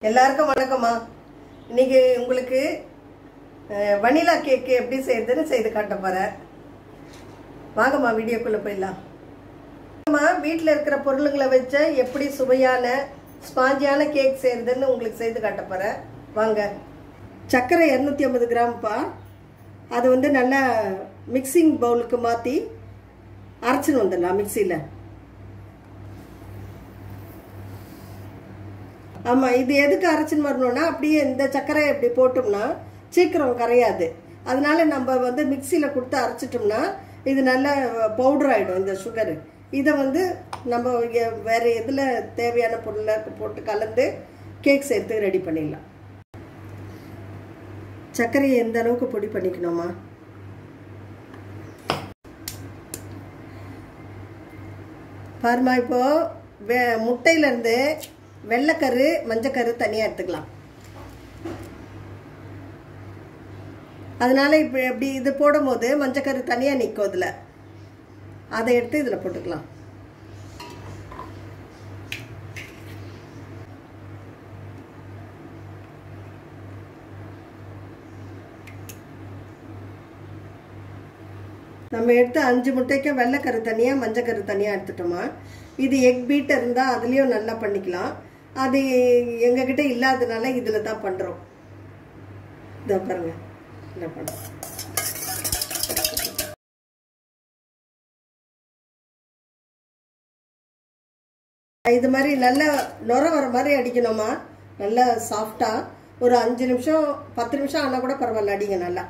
எல்லாருக்கும் வணக்கம்மா இன்னைக்கு உங்களுக்கு அஹ், வனிலா கேக்கு எப்படி செய்யறதுன்னு செய்து காட்ட போறேன் வாங்கம்மா வீடியோக்குள்ள போயிடலாம் அம்மா வீட்டில் இருக்கிற பொருளுங்களை வச்ச எப்படி சுவையான ஸ்பாஞ்சியான கேக் செய்யறதுன்னு உங்களுக்கு செய்து காட்ட போறேன் வாங்க சர்க்கரை இரநூத்தி ஐம்பது கிராம்ப்பா அது வந்து நல்லா மிக்சிங் பவுலுக்கு மாற்றி அரைச்சின்னு வந்துடலாம் மிக்சியில் ஆமா இது எதுக்கு அரைச்சின்னு வரணும்னா அப்படியே இந்த சர்க்கரை இப்படி போட்டோம்னா சீக்கிரம் கரையாது அதனால நம்ம வந்து மிக்சியில் கொடுத்து அரைச்சிட்டோம்னா இது நல்ல பவுடர் ஆகிடும் இந்த சுகரு இதை வந்து நம்ம எ- வேற எதில் தேவையான பொருளை போட்டு கலந்து கேக் சேர்த்து ரெடி பண்ணிடலாம் சர்க்கரையை எந்த அளவுக்கு பொடி பண்ணிக்கணுமா பாருமா இப்போ வெ முட்டையிலேருந்து வெள்ளைக்கரு மஞ்சக்கரு தனியாக எடுத்துக்கலாம் அதனால இப்போ இப்படி இது போடும்போது மஞ்சக்கரு தனியாக நிற்கும் இதில் அதை எடுத்து இதில் போட்டுக்கலாம் நம்ம எடுத்து அஞ்சு முட்டைக்கு வெள்ளைக்கரு தனியாக மஞ்சக்கரு தனியாக எடுத்துட்டோமா இது எக் பீட் இருந்தால் அதுலேயும் நல்லா பண்ணிக்கலாம் அது எங்ககிட்ட இல்லாதனால இதில் தான் பண்ணுறோம் இதோ பாருங்க இல்லை பண்ணுறோம் இது மாதிரி நல்லா நுர வர மாதிரி அடிக்கணுமா நல்லா சாஃப்டாக ஒரு அஞ்சு நிமிஷம் பத்து நிமிஷம் ஆனால் கூட பரவாயில்ல அடிங்க நல்லா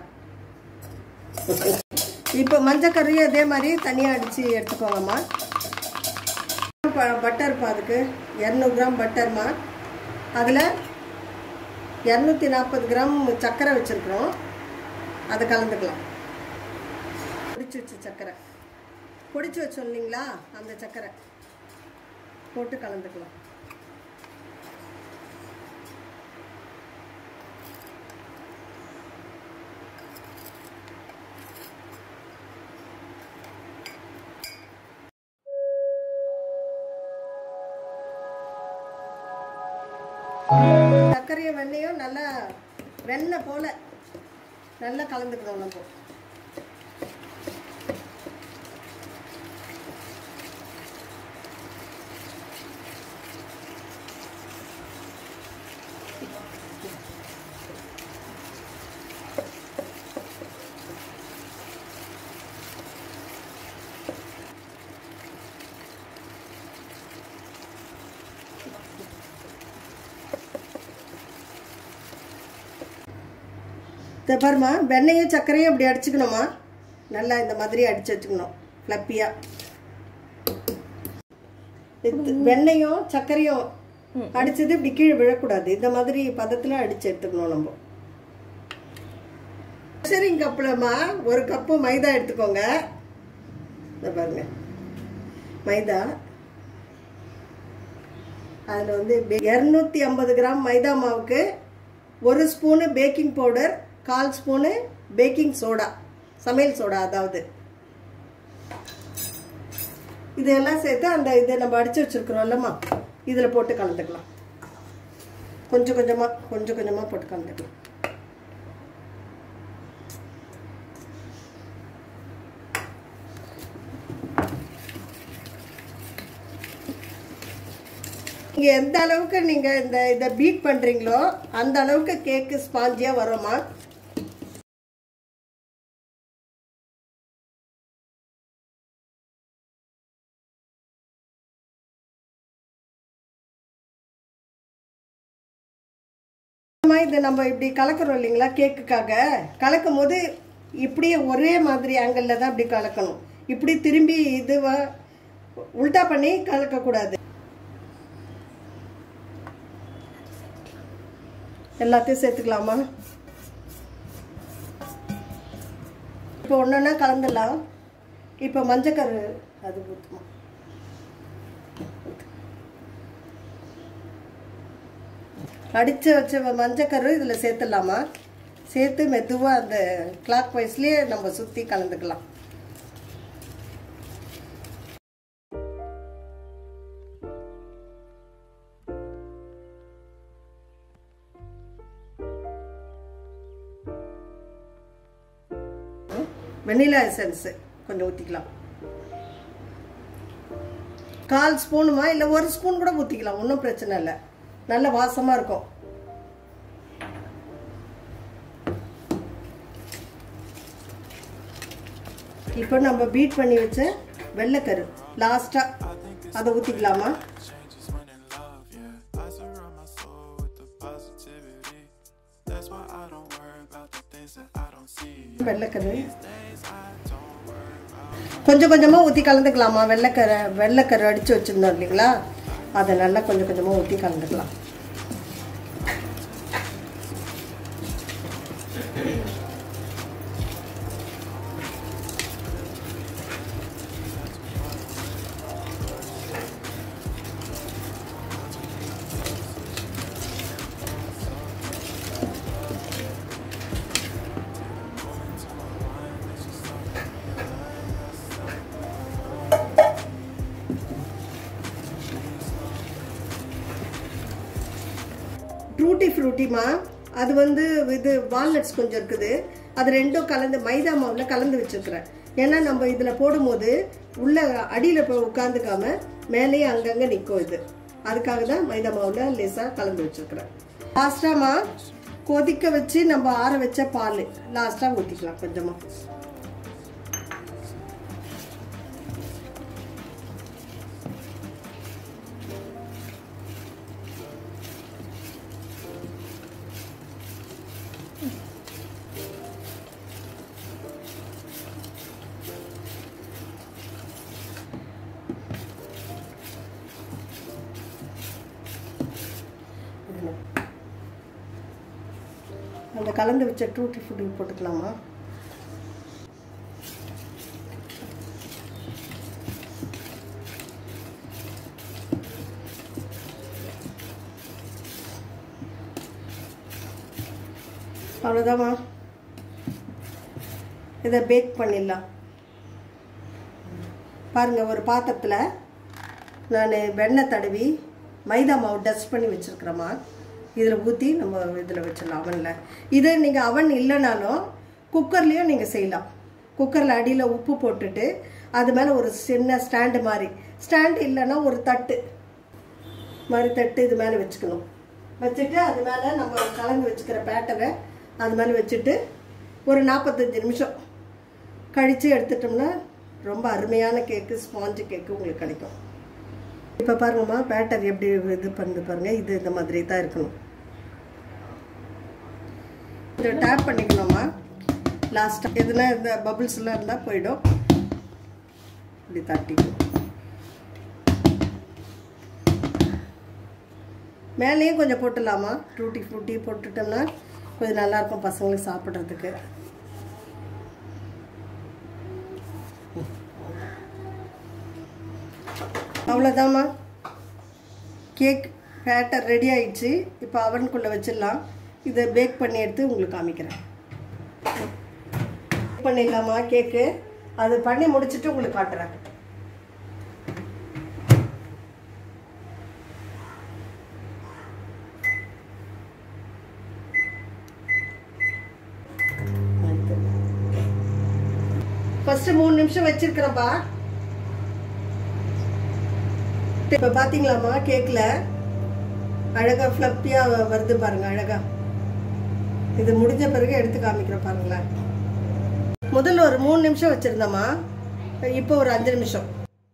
இப்போ மஞ்சக்கறியும் அதே மாதிரி தனியாக அடித்து எடுத்துக்கோங்கம்மா பட்டர்ப்பா அதுக்கு இரநூறு கிராம் பட்டர்மா அதில் இரநூத்தி நாற்பது கிராம் சர்க்கரை வச்சுருக்குறோம் அதை கலந்துக்கலாம் பொடிச்சு வச்ச சர்க்கரை பொடிச்சு வச்சோம் இல்லைங்களா அந்த சர்க்கரை போட்டு கலந்துக்கலாம் சர்க்கரையும் வெண்ணையும் நல்லா வெண்ணெய் போல நல்லா கலந்துக்கணும் நம்ம இதை பாருமா வெண்ணையும் சர்க்கரையும் இப்படி அடிச்சுக்கணுமா நல்லா இந்த மாதிரி அடிச்சு வச்சுக்கணும் ஃப்ளப்பியாக வெண்ணையும் சர்க்கரையும் அடிச்சது இப்படி கீழே விழக்கூடாது இந்த மாதிரி பதத்தில் அடிச்சு எடுத்துக்கணும் நம்ம சரிங்க கப்புலம்மா ஒரு கப்பு மைதா எடுத்துக்கோங்க இதை பாருங்க மைதா அதில் வந்து இரநூத்தி ஐம்பது கிராம் மைதா மாவுக்கு ஒரு ஸ்பூனு பேக்கிங் பவுடர் கால் ஸ்பூனு பேக்கிங் சோடா சமையல் சோடா அதாவது இதெல்லாம் சேர்த்து அந்த இதை நம்ம அடிச்சு வச்சிருக்கிறோம்லம்மா இதில் போட்டு கலந்துக்கலாம் கொஞ்சம் கொஞ்சமாக கொஞ்சம் கொஞ்சமாக போட்டு கலந்துக்கலாம் நீங்க எந்த அளவுக்கு நீங்க இந்த இதை பீட் பண்றீங்களோ அந்த அளவுக்கு கேக்கு ஸ்பாஞ்சியா வருமா அம்மா, இது நம்ம இப்படி கலக்கிறோம் இல்லைங்களா கேக்குக்காக கலக்கும் போது இப்படியே ஒரே மாதிரி ஆங்கிளில் தான் இப்படி கலக்கணும் இப்படி திரும்பி இது உல்டா பண்ணி கலக்கக்கூடாது எல்லாத்தையும் சேர்த்துக்கலாமா இப்போ ஒன்றா கலந்துடலாம் இப்போ மஞ்சக்கரு அது ஊற்றுமா அடித்து வச்ச மஞ்சக்கரு இதில் சேர்த்துடலாமா சேர்த்து மெதுவாக அந்த கிளாக் வைஸ்லேயே நம்ம சுற்றி கலந்துக்கலாம் வெண்ணிலா எசன்ஸு கொஞ்சம் ஊற்றிக்கலாம் கால் ஸ்பூனுமா இல்லை ஒரு ஸ்பூன் கூட ஊற்றிக்கலாம் ஒன்றும் பிரச்சனை இல்லை நல்ல வாசமாக இருக்கும் இப்போ நம்ம பீட் பண்ணி வச்ச வெள்ளைக்கரு லாஸ்ட்டாக அதை ஊற்றிக்கலாமா changes when in love, yeah. I surround my soul with the positivity. That's why I don't worry about the things that I don't see. வெள்ளைக்கரு Days I don't worry about. கொஞ்சம் கொஞ்சமாக ஊற்றி கலந்துக்கலாமா வெள்ளைக்கரை வெள்ளைக்கரு அடித்து வச்சுருந்தோம் இல்லைங்களா அதை நல்லா கொஞ்சம் கொஞ்சமாக ஊற்றி கலந்துக்கலாம் டூட்டி ஃப்ரூட்டிமா அது வந்து இது வால்நட்ஸ் கொஞ்சம் இருக்குது அது ரெண்டும் கலந்து மைதா மாவில் கலந்து வச்சுருக்கிறேன் ஏன்னா நம்ம இதில் போடும்போது உள்ள அடியில் போய் உட்காந்துக்காம மேலேயே அங்கங்கே நிற்கும் இது அதுக்காக தான் மைதா மாவில் லேசாக கலந்து வச்சுருக்கிறேன் லாஸ்ட்டாமா கொதிக்க வச்சு நம்ம ஆற வச்ச பால் லாஸ்ட்டாக ஊற்றிக்கலாம் கொஞ்சமாக அந்த கலந்து வச்ச டூட்டி ஃபுட்டு போட்டுக்கலாமா அவ்வளோதாம்மா இதை பேக் பண்ணிடலாம் பாருங்கள் ஒரு பாத்திரத்தில் நான் வெண்ணெய் தடவி மைதா மாவு டஸ்ட் பண்ணி வச்சுருக்கிறேம்மா இதில் ஊற்றி நம்ம இதில் வச்சிடலாம் அவனில் இது நீங்கள் அவன் இல்லைனாலும் குக்கர்லேயும் நீங்கள் செய்யலாம் குக்கரில் அடியில் உப்பு போட்டுட்டு அது மேலே ஒரு சின்ன ஸ்டாண்டு மாதிரி ஸ்டாண்டு இல்லைன்னா ஒரு தட்டு மாதிரி தட்டு இது மேலே வச்சுக்கணும் வச்சுட்டு அது மேலே நம்ம கலந்து வச்சுக்கிற பேட்டரை அது மேலே வச்சுட்டு ஒரு நாற்பத்தஞ்சு நிமிஷம் கழித்து எடுத்துட்டோம்னா ரொம்ப அருமையான கேக்கு ஸ்பாஞ்சு கேக்கு உங்களுக்கு கிடைக்கும் இப்போ பாருங்கம்மா பேட்டர் எப்படி இது பண்ணுது பாருங்க இது இந்த மாதிரி தான் இருக்கணும் இதை டேப் பண்ணிக்கணுமா லாஸ்ட்டாக எதுனா இந்த பபிள்ஸ்லாம் இருந்தால் போயிடும் இப்படி தட்டிக்கணும் மேலேயும் கொஞ்சம் போட்டுடலாமா டூட்டி ஃப்ரூட்டி போட்டுட்டோம்னா கொஞ்சம் நல்லாயிருக்கும் பசங்களுக்கு சாப்பிட்றதுக்கு அவ்வளோதாம்மா கேக் பேட்டர் ரெடி ஆயிடுச்சு இப்போ அவனுக்குள்ளே வச்சிடலாம் இதை பேக் பண்ணி எடுத்து உங்களுக்கு காமிக்கிறேன் பேக் பண்ணிடலாமா கேக்கு அது பண்ணி முடிச்சுட்டு உங்களுக்கு காட்டுறேன் ஃபர்ஸ்ட் மூணு நிமிஷம் வச்சிருக்கிறேன்ப்பா இப்போ பார்த்தீங்களாம்மா கேக்கில் அழகாக ஃப்ளப்பியாக வருது பாருங்க அழகா இது முடிஞ்ச பிறகு எடுத்து காமிக்கிறேன் பாருங்களேன் முதல்ல ஒரு மூணு நிமிஷம் வச்சுருந்தேம்மா இப்போ ஒரு அஞ்சு நிமிஷம்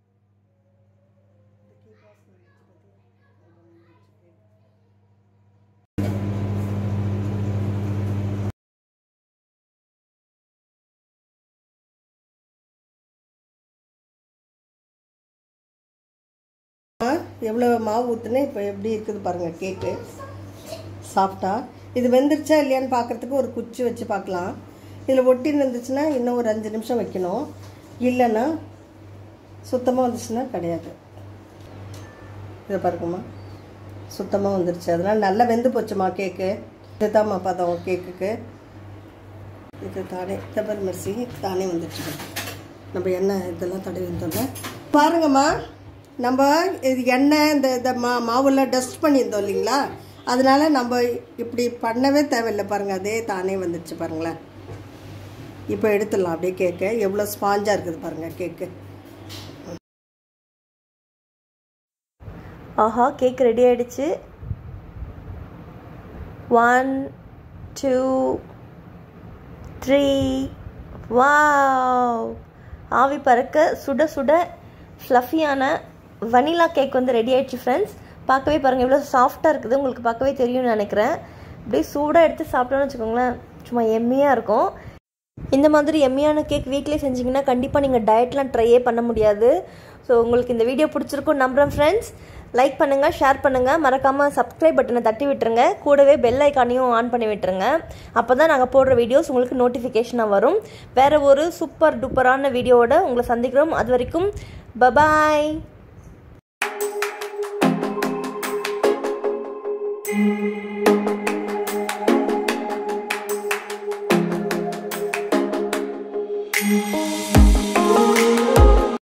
எவ்வளோ மாவு ஊற்றுனே இப்போ எப்படி இருக்குது பாருங்கள் கேக்கு சாஃப்டாக இது வெந்துருச்சா இல்லையான்னு பார்க்குறதுக்கு ஒரு குச்சி வச்சு பார்க்கலாம் இதில் ஒட்டின்னு இருந்துச்சுன்னா இன்னும் ஒரு அஞ்சு நிமிஷம் வைக்கணும் இல்லைன்னா சுத்தமாக வந்துச்சுன்னா கிடையாது இதை பாருங்கம்மா சுத்தமாக வந்துருச்சு அதனால் நல்லா வெந்து போச்சுமா கேக்கு இதுதாம்மா பதம் கேக்குக்கு இது தானே தபர் மெர்சி தானே வந்துடுச்சு நம்ம எண்ணெய் இதெல்லாம் தடவி வந்தோம்ல பாருங்கம்மா நம்ம இது எண்ணெய் இந்த இந்த மா மாவுலாம் டஸ்ட் பண்ணியிருந்தோம் இல்லைங்களா அதனால நம்ம இப்படி பண்ணவே தேவையில்லை பாருங்கள் அதே தானே வந்துடுச்சு பாருங்களேன் இப்போ எடுத்துடலாம் அப்படியே கேக்கு எவ்வளோ ஸ்பாஞ்சாக இருக்குது பாருங்கள் கேக்கு ஆஹா கேக் ரெடி ஆயிடுச்சு ஒன் டூ த்ரீ வாவ் ஆவி பறக்க சுட சுட ஃப்ளஃபியான வனிலா கேக் வந்து ரெடி ஆயிடுச்சு ஃப்ரெண்ட்ஸ் பார்க்கவே பாருங்கள் இவ்வளோ சாஃப்டாக இருக்குது உங்களுக்கு பார்க்கவே தெரியும்னு நினைக்கிறேன் அப்படியே சூடாக எடுத்து சாப்பிட்டோன்னு வச்சுக்கோங்களேன் சும்மா எம்மியாக இருக்கும் இந்த மாதிரி எம்மியான கேக் வீட்லேயே செஞ்சிங்கன்னா கண்டிப்பாக நீங்கள் டயட்லாம் ட்ரையே பண்ண முடியாது ஸோ உங்களுக்கு இந்த வீடியோ பிடிச்சிருக்கும் நம்புகிறேன் ஃப்ரெண்ட்ஸ் லைக் பண்ணுங்கள் ஷேர் பண்ணுங்கள் மறக்காமல் சப்ஸ்கிரைப் பட்டனை தட்டி விட்டுருங்க கூடவே பெல் ஐக்கானையும் ஆன் பண்ணி விட்டுருங்க அப்போ தான் நாங்கள் போடுற வீடியோஸ் உங்களுக்கு நோட்டிஃபிகேஷனாக வரும் வேறு ஒரு சூப்பர் டூப்பரான வீடியோவோட உங்களை சந்திக்கிறோம் அது வரைக்கும் பபாய் Thank